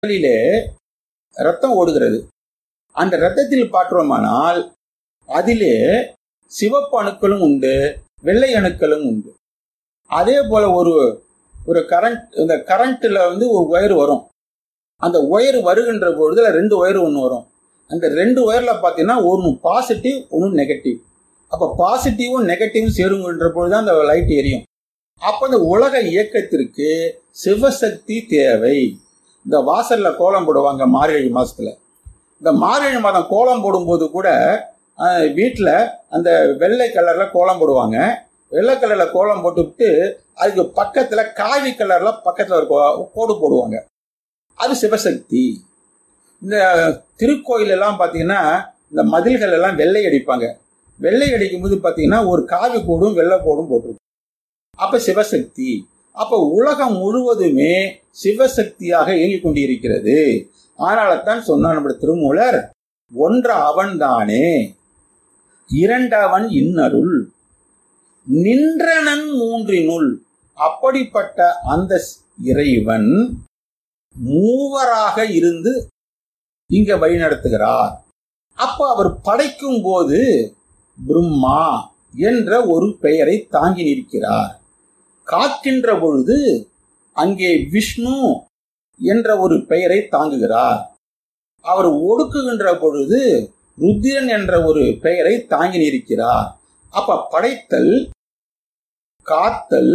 உடலிலே ரத்தம் ஓடுகிறது அந்த ரத்தத்தில் பார்த்தோமானால் அதிலே சிவப்பு அணுக்களும் உண்டு வெள்ளை அணுக்களும் உண்டு அதே போல ஒரு ஒரு கரண்ட் இந்த கரண்ட்ல வந்து ஒரு ஒயர் வரும் அந்த ஒயர் வருகின்ற பொழுது அதுல ரெண்டு ஒயர் ஒன்று வரும் அந்த ரெண்டு ஒயர்ல பார்த்தீங்கன்னா ஒன்று பாசிட்டிவ் ஒன்று நெகட்டிவ் அப்போ பாசிட்டிவும் நெகட்டிவும் சேருங்கின்ற பொழுது அந்த லைட் எரியும் அப்போ இந்த உலக இயக்கத்திற்கு சிவசக்தி தேவை இந்த வாசல்ல கோலம் போடுவாங்க மார்கழி மாசத்துல இந்த மார்கழி மாதம் கோலம் போடும்போது கூட வீட்டில் அந்த வெள்ளை கலர்ல கோலம் போடுவாங்க வெள்ளை கலர்ல கோலம் போட்டுவிட்டு அதுக்கு பக்கத்துல காவி கலர்ல பக்கத்துல ஒரு கோ- கோடு போடுவாங்க அது சிவசக்தி இந்த திருக்கோயில் எல்லாம் பாத்தீங்கன்னா இந்த மதில்கள் எல்லாம் வெள்ளை அடிப்பாங்க வெள்ளை அடிக்கும் போது பாத்தீங்கன்னா ஒரு காவி கோடும் வெள்ளை கோடும் போட்டிருக்கும் அப்ப சிவசக்தி அப்ப உலகம் முழுவதுமே சிவசக்தியாக இயங்கிக் கொண்டிருக்கிறது அதனால தான் சொன்னார் நம்முடைய திருமூலர் ஒன்ற அவன்தானே இரண்டவன் இன்னருள் நின்றனன் மூன்றினுள் அப்படிப்பட்ட அந்த இறைவன் மூவராக இருந்து இங்க வழிநடத்துகிறார் அப்ப அவர் படைக்கும் போது பிரம்மா என்ற ஒரு பெயரை தாங்கி நிற்கிறார் காக்கின்ற பொழுது அங்கே விஷ்ணு என்ற ஒரு பெயரை தாங்குகிறார் அவர் ஒடுக்குகின்ற பொழுது ருத்திரன் என்ற ஒரு பெயரை தாங்கி நிற்கிறார் அப்ப படைத்தல் காத்தல்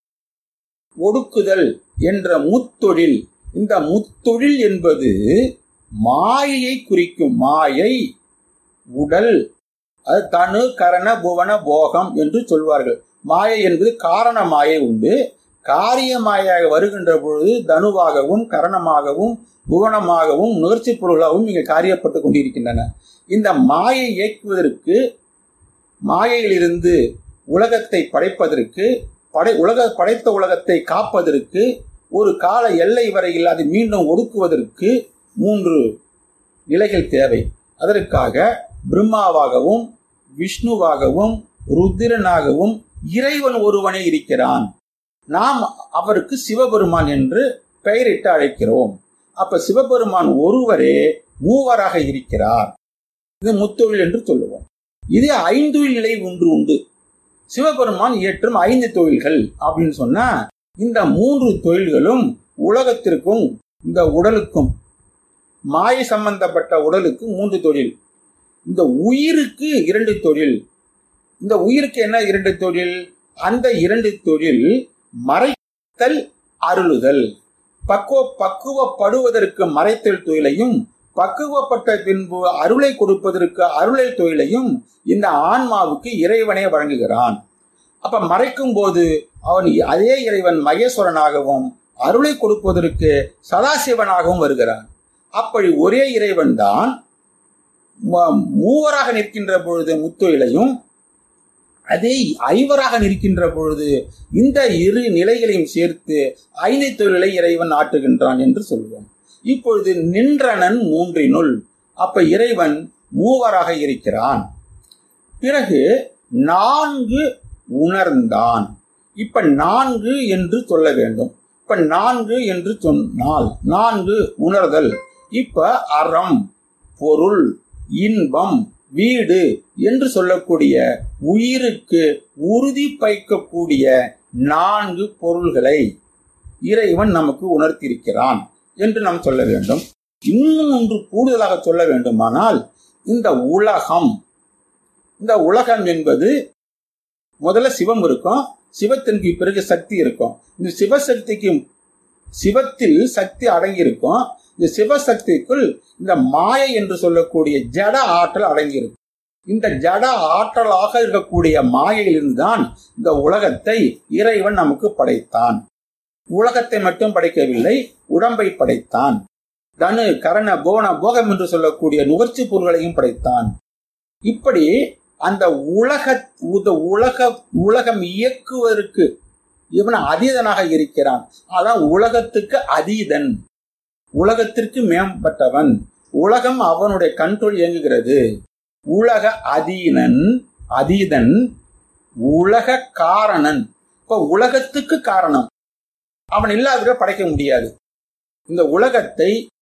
ஒடுக்குதல் என்ற முத்தொழில் இந்த முத்தொழில் என்பது மாயையை குறிக்கும் மாயை உடல் அது தனு கரண புவன போகம் என்று சொல்வார்கள் மாயை என்பது காரண மாயை உண்டு காரிய மாயாக வருகின்ற பொழுது தனுவாகவும் கரணமாகவும் புவனமாகவும் நுகர்ச்சி பொருளாகவும் இங்கே காரியப்பட்டு கொண்டிருக்கின்றன இந்த மாயை இயக்குவதற்கு மாயையிலிருந்து உலகத்தை படைப்பதற்கு படை உலக படைத்த உலகத்தை காப்பதற்கு ஒரு கால எல்லை வரையில் அதை மீண்டும் ஒடுக்குவதற்கு மூன்று நிலைகள் தேவை அதற்காக பிரம்மாவாகவும் விஷ்ணுவாகவும் ருத்திரனாகவும் இறைவன் ஒருவனே இருக்கிறான் நாம் அவருக்கு சிவபெருமான் என்று பெயரிட்டு அழைக்கிறோம் அப்ப சிவபெருமான் ஒருவரே மூவராக இருக்கிறார் இது முத்தொழில் என்று சொல்லுவோம் இது ஐந்தொழில் நிலை ஒன்று உண்டு சிவபெருமான் இயற்றும் ஐந்து தொழில்கள் அப்படின்னு சொன்னா இந்த மூன்று தொழில்களும் உலகத்திற்கும் இந்த உடலுக்கும் மாய சம்பந்தப்பட்ட உடலுக்கு மூன்று தொழில் இந்த உயிருக்கு இரண்டு தொழில் இந்த உயிருக்கு என்ன இரண்டு தொழில் அந்த இரண்டு தொழில் மறைத்தல் அருளுதல் பக்குவ பக்குவப்படுவதற்கு மறைத்தல் தொழிலையும் பக்குவப்பட்ட பின்பு அருளை கொடுப்பதற்கு அருளை தொழிலையும் இந்த ஆன்மாவுக்கு இறைவனே வழங்குகிறான் அப்ப மறைக்கும் போது அவன் அதே இறைவன் மகேஸ்வரனாகவும் அருளை கொடுப்பதற்கு சதாசிவனாகவும் வருகிறான் அப்படி ஒரே இறைவன் தான் மூவராக நிற்கின்ற பொழுது முத்தொழிலையும் அதே ஐவராக நிற்கின்ற பொழுது இந்த இரு நிலைகளையும் சேர்த்து ஐந்து தொழிலை இறைவன் ஆட்டுகின்றான் என்று சொல்வோம் இப்பொழுது நின்றனன் மூன்றினுள் அப்ப இறைவன் மூவராக இருக்கிறான் பிறகு நான்கு உணர்ந்தான் இப்ப நான்கு என்று சொல்ல வேண்டும் இப்ப நான்கு என்று சொன்னால் நான்கு உணர்தல் இப்ப அறம் பொருள் இன்பம் வீடு என்று சொல்லக்கூடிய உயிருக்கு உறுதி பைக்கக்கூடிய நான்கு பொருள்களை இறைவன் நமக்கு உணர்த்தியிருக்கிறான் என்று நாம் சொல்ல வேண்டும் இன்னும் ஒன்று கூடுதலாக சொல்ல வேண்டுமானால் இந்த உலகம் இந்த உலகம் என்பது முதல்ல சிவம் இருக்கும் சிவத்திற்கு பிறகு சக்தி இருக்கும் இந்த சிவசக்திக்கு சிவத்தில் சக்தி அடங்கி இருக்கும் இந்த சிவசக்திக்குள் இந்த மாயை என்று சொல்லக்கூடிய ஜட ஆற்றல் அடங்கியிருக்கும் இந்த ஜட ஆற்றலாக இருக்கக்கூடிய மாயையிலிருந்து தான் இந்த உலகத்தை இறைவன் நமக்கு படைத்தான் உலகத்தை மட்டும் படைக்கவில்லை உடம்பை படைத்தான் தனு கரண போன போகம் என்று சொல்லக்கூடிய நுகர்ச்சி பொருள்களையும் படைத்தான் இப்படி அந்த உலக உலக உலகம் இயக்குவதற்கு இவன் அதீதனாக இருக்கிறான் அதான் உலகத்துக்கு அதீதன் உலகத்திற்கு மேம்பட்டவன் உலகம் அவனுடைய கண்ட்ரோல் இயங்குகிறது உலக அதீனன் அதீதன் உலக காரணன் இப்ப உலகத்துக்கு காரணம் அவன் இல்லாத படைக்க முடியாது இந்த உலகத்தை